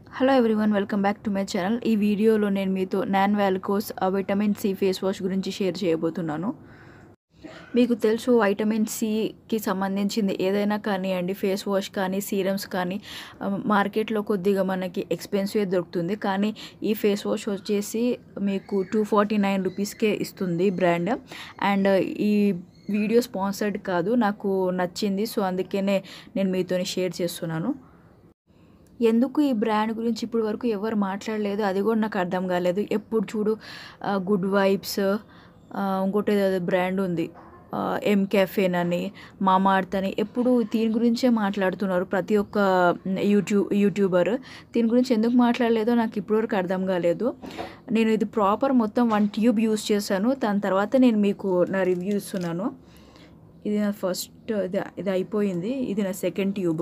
hello everyone welcome back to my channel ఈ వీడియోలో నేను మీతో నాన్ వాల్కోస్ విటమిన్ సి ఫేస్ వాష్ గురించి షేర్ చేయబోతున్నాను మీకు తెలుసు వైటమిన్ సికి సంబంధించింది ఏదైనా కానివ్వండి ఫేస్ వాష్ కానీ సీరమ్స్ కానీ ఆ, మార్కెట్లో కొద్దిగా మనకి ఎక్స్పెన్సివ్ దొరుకుతుంది కానీ ఈ ఫేస్ వాష్ వచ్చేసి మీకు టూ ఫార్టీ నైన్ రూపీస్కే ఇస్తుంది బ్రాండ్ అండ్ ఈ వీడియో స్పాన్సర్డ్ కాదు నాకు నచ్చింది సో అందుకనే నేను మీతో షేర్ చేస్తున్నాను ఎందుకు ఈ బ్రాండ్ గురించి ఇప్పుడు వరకు ఎవరు మాట్లాడలేదు అది కూడా నాకు అర్థం కాలేదు ఎప్పుడు చూడు గుడ్ వైబ్స్ ఇంకోటి ఏదో బ్రాండ్ ఉంది ఎం కెఫేన్ అని మామార్త్ అని ఎప్పుడు దీని గురించే మాట్లాడుతున్నారు ప్రతి ఒక్క యూట్యూబ్ యూట్యూబర్ దీని గురించి ఎందుకు మాట్లాడలేదో నాకు ఇప్పటివరకు అర్థం కాలేదు నేను ఇది ప్రాపర్ మొత్తం వన్ ట్యూబ్ యూస్ చేశాను దాని తర్వాత నేను మీకు నా రివ్యూ ఇస్తున్నాను ఇది నా ఫస్ట్ ఇది ఇది అయిపోయింది ఇది నా సెకండ్ ట్యూబ్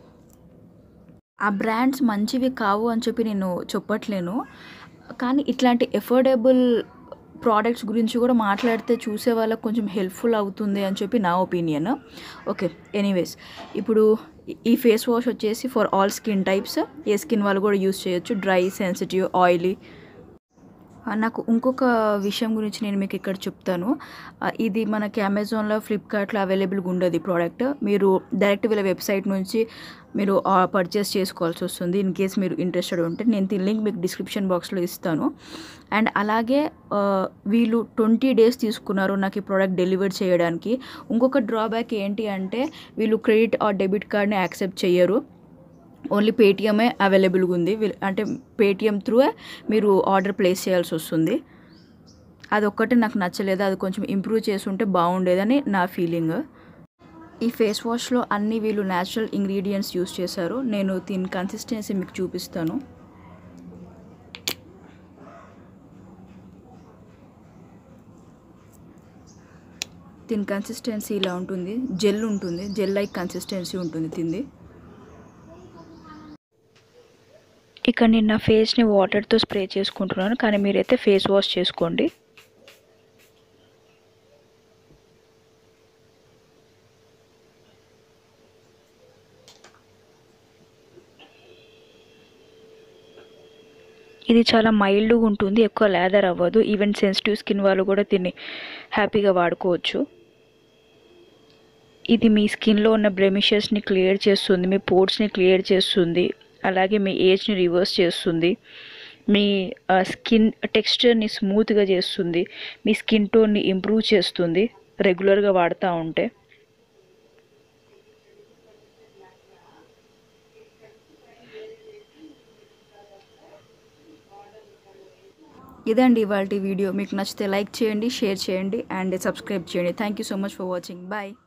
ఆ బ్రాండ్స్ మంచివి కావు అని చెప్పి నేను చెప్పట్లేను కానీ ఇట్లాంటి ఎఫోర్డబుల్ ప్రోడక్ట్స్ గురించి కూడా మాట్లాడితే చూసే వాళ్ళకి కొంచెం హెల్ప్ఫుల్ అవుతుంది అని చెప్పి నా ఒపీనియన్ ఓకే ఎనీవేస్ ఇప్పుడు ఈ ఫేస్ వాష్ వచ్చేసి ఫర్ ఆల్ స్కిన్ టైప్స్ ఏ స్కిన్ వాళ్ళు కూడా యూస్ చేయొచ్చు డ్రై సెన్సిటివ్ ఆయిలీ ఆ, నాకు ఇంకొక విషయం గురించి నేను మీకు ఇక్కడ చెప్తాను ఆ, ఇది మనకి అమెజాన్లో ఫ్లిప్కార్ట్లో అవైలబుల్గా ఉండదు ఈ ప్రోడక్ట్ మీరు డైరెక్ట్ వీళ్ళ వెబ్సైట్ నుంచి మీరు పర్చేస్ చేసుకోవాల్సి వస్తుంది ఇన్ కేస్ మీరు ఇంట్రెస్టెడ్ ఉంటే నేను దీని లింక్ మీకు డిస్క్రిప్షన్ బాక్స్లో ఇస్తాను అండ్ అలాగే ఆ, వీళ్ళు ట్వంటీ డేస్ తీసుకున్నారు నాకు ఈ ప్రోడక్ట్ డెలివర్ చేయడానికి ఇంకొక డ్రాబ్యాక్ ఏంటి అంటే వీళ్ళు క్రెడిట్ ఆర్ డెబిట్ కార్డ్ని యాక్సెప్ట్ చేయరు ఓన్లీ పేటిఎమే అవైలబుల్గా ఉంది వీల్- అంటే పేటిఎం త్రూ మీరు ఆర్డర్ ప్లేస్ చేయాల్సి వస్తుంది అదొక్కటి నాకు నచ్చలేదు అది కొంచెం ఇంప్రూవ్ చేసి ఉంటే బాగుండేదని నా ఫీలింగ్ ఈ ఫేస్ వాష్లో అన్ని వీళ్ళు న్యాచురల్ ఇంగ్రీడియంట్స్ యూస్ చేశారు నేను దీని కన్సిస్టెన్సీ మీకు చూపిస్తాను దీని కన్సిస్టెన్సీ ఇలా ఉంటుంది జెల్ ఉంటుంది జెల్ లైక్ కన్సిస్టెన్సీ ఉంటుంది తింది ఇక్కడ నేను నా ఫేస్ని వాటర్తో స్ప్రే చేసుకుంటున్నాను కానీ మీరైతే ఫేస్ వాష్ చేసుకోండి ఇది చాలా మైల్డ్గా ఉంటుంది ఎక్కువ లేదర్ అవ్వదు ఈవెన్ సెన్సిటివ్ స్కిన్ వాళ్ళు కూడా దీన్ని హ్యాపీగా వాడుకోవచ్చు ఇది మీ స్కిన్లో ఉన్న బ్లెమిషెస్ని క్లియర్ చేస్తుంది మీ పోర్ట్స్ని క్లియర్ చేస్తుంది అలాగే మీ ఏజ్ని రివర్స్ చేస్తుంది మీ స్కిన్ టెక్స్చర్ని స్మూత్గా చేస్తుంది మీ స్కిన్ టోన్ని ఇంప్రూవ్ చేస్తుంది రెగ్యులర్గా వాడుతూ ఉంటే ఇదండి ఇవాళ వీడియో మీకు నచ్చితే లైక్ చేయండి షేర్ చేయండి అండ్ సబ్స్క్రైబ్ చేయండి thank you so much for watching bye